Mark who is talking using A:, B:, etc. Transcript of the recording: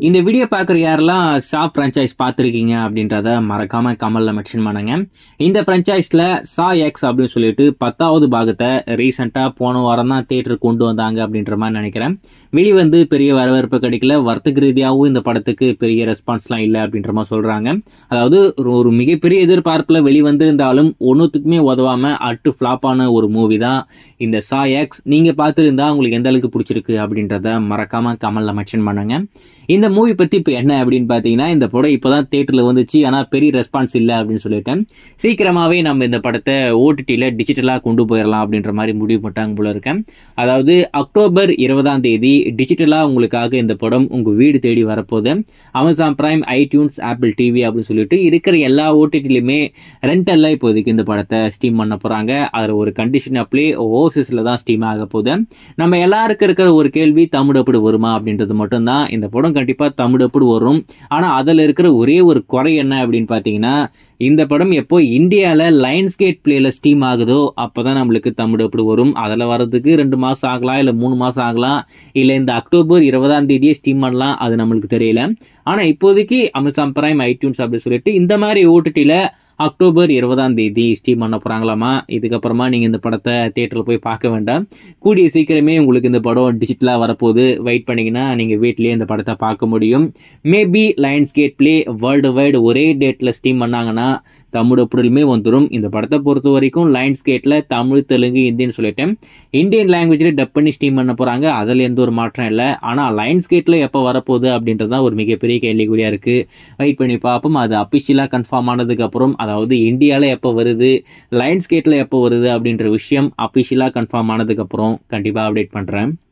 A: இந்த வீடியோ பார்க்குற யாரெல்லாம் ஷாப் ஃப்ரான்ச்சைஸ் பார்த்துருக்கீங்க அப்படின்றத மறக்காம கமல்ல மென்ஷன் பண்ணுங்க இந்த ஃப்ரான்ச்சைஸ்ல சா எக்ஸ் அப்படின்னு சொல்லிட்டு பத்தாவது பாகத்தை ரீசெண்டாக போன வாரம் தான் தேட்டருக்கு கொண்டு வந்தாங்க அப்படின்ற மாதிரி நினைக்கிறேன் வெளிவந்து பெரிய வரவேற்பு கிடைக்கல வர்த்தக ரீதியாகவும் இந்த படத்துக்கு பெரிய ரெஸ்பான்ஸ்லாம் இல்லை அப்படின்ற மாதிரி சொல்றாங்க அதாவது ஒரு ஒரு மிகப்பெரிய எதிர்பார்ப்புல வெளிவந்திருந்தாலும் ஒன்றுத்துக்குமே உதவாம அட்டு ஃப்ளாப்பான ஒரு மூவி தான் இந்த சா எக்ஸ் நீங்க பார்த்துருந்தா உங்களுக்கு எந்த அளவுக்கு பிடிச்சிருக்கு அப்படின்றத மறக்காம கமல்ல மென்ஷன் பண்ணுங்க இந்த மூவி பத்தி இப்போ என்ன அப்படின்னு பார்த்தீங்கன்னா இந்த படம் இப்போதான் தேட்டரில் வந்துச்சு ஆனால் பெரிய ரெஸ்பான்ஸ் இல்லை அப்படின்னு சொல்லிட்டேன் சீக்கிரமாகவே நம்ம இந்த படத்தை ஓடிடியில் டிஜிட்டலாக கொண்டு போயிடலாம் அப்படின்ற மாதிரி முடிவு பண்ணிட்டாங்க போல இருக்கேன் அதாவது அக்டோபர் இருபதாம் தேதி டிஜிட்டலாக உங்களுக்காக இந்த படம் உங்கள் வீடு தேடி வரப்போகுது Amazon Prime iTunes Apple TV அப்படின்னு சொல்லிட்டு இருக்கிற எல்லா ஓடிடிலையுமே ரெண்டல்ல இப்போதைக்கு இந்த படத்தை ஸ்டீம் பண்ண போகிறாங்க அதில் ஒரு கண்டிஷன் அப்ளே ஓசிஸில் தான் ஸ்டீம் ஆக போகுது நம்ம எல்லாருக்கும் இருக்கிற ஒரு கேள்வி தமிழ் எப்படி வருமா அப்படின்றது மட்டும்தான் இந்த படம் கண்டிப்பாக தமிழ் எப்படி வரும் ஆனால் அதில் இருக்கிற ஒரே ஒரு குறை என்ன அப்படின்னு பார்த்தீங்கன்னா இந்த படம் எப்போ இந்தியாவில் லைன்ஸ் கேட் பிளேல ஸ்டீம் ஆகுதோ அப்போதான் நம்மளுக்கு தமிழ் எப்படி வரும் அதில் வர்றதுக்கு ரெண்டு மாதம் ஆகலாம் இல்லை மூணு மாதம் ஆகலாம் இல்லை இந்த அக்டோபர் இருபதாம் தேதியே ஸ்டீம் பண்ணலாம் அது நம்மளுக்கு தெரியல ஆனால் இப்போதைக்கு அமேசான் பிரைம் ஐடியூன்ஸ் அப்படின்னு சொல்லிட்டு இந்த மாதிரி ஓடிடியில் அக்டோபர் இருபதாம் தேதி ஸ்டீம் பண்ண போகிறாங்களாமா இதுக்கப்புறமா நீங்கள் இந்த படத்தை தேட்டரில் போய் பார்க்க வேண்டாம் கூடிய சீக்கிரமே உங்களுக்கு இந்த படம் டிஜிட்டலாக வரப்போகுது வெயிட் பண்ணிங்கன்னா நீங்கள் வீட்லேயே இந்த படத்தை பார்க்க முடியும் maybe Lionsgate Play worldwide ஒரே டேட்டில் ஸ்டீம் பண்ணாங்கன்னா தமிழ் எப்படிலுமே வந்துடும் இந்த படத்தை பொறுத்த வரைக்கும் லைன்ஸ் கேட்டில் தமிழ் தெலுங்கு ஹிந்தின்னு சொல்லிட்டேன் இந்தியன் லாங்குவேஜில் டப் பண்ணி ஸ்டீம் பண்ண போகிறாங்க அதில் எந்த ஒரு மாற்றம் இல்லை ஆனால் லைன்ஸ் கேட்டில் எப்போ வரப்போகுது அப்படின்றது தான் ஒரு மிகப்பெரிய கேள்விக்குறியாக இருக்குது வெயிட் பண்ணி பார்ப்போம் அது அஃபிஷியலாக கன்ஃபார்ம் ஆனதுக்கப்புறம் அதாவது இந்தியாவில் எப்போ வருது லைன்ஸ் கேட்டில் எப்போ வருது அப்படின்ற விஷயம் அஃபிஷியலாக கன்ஃபார்ம் ஆனதுக்கப்புறம் கண்டிப்பாக அப்டேட் பண்ணுறேன்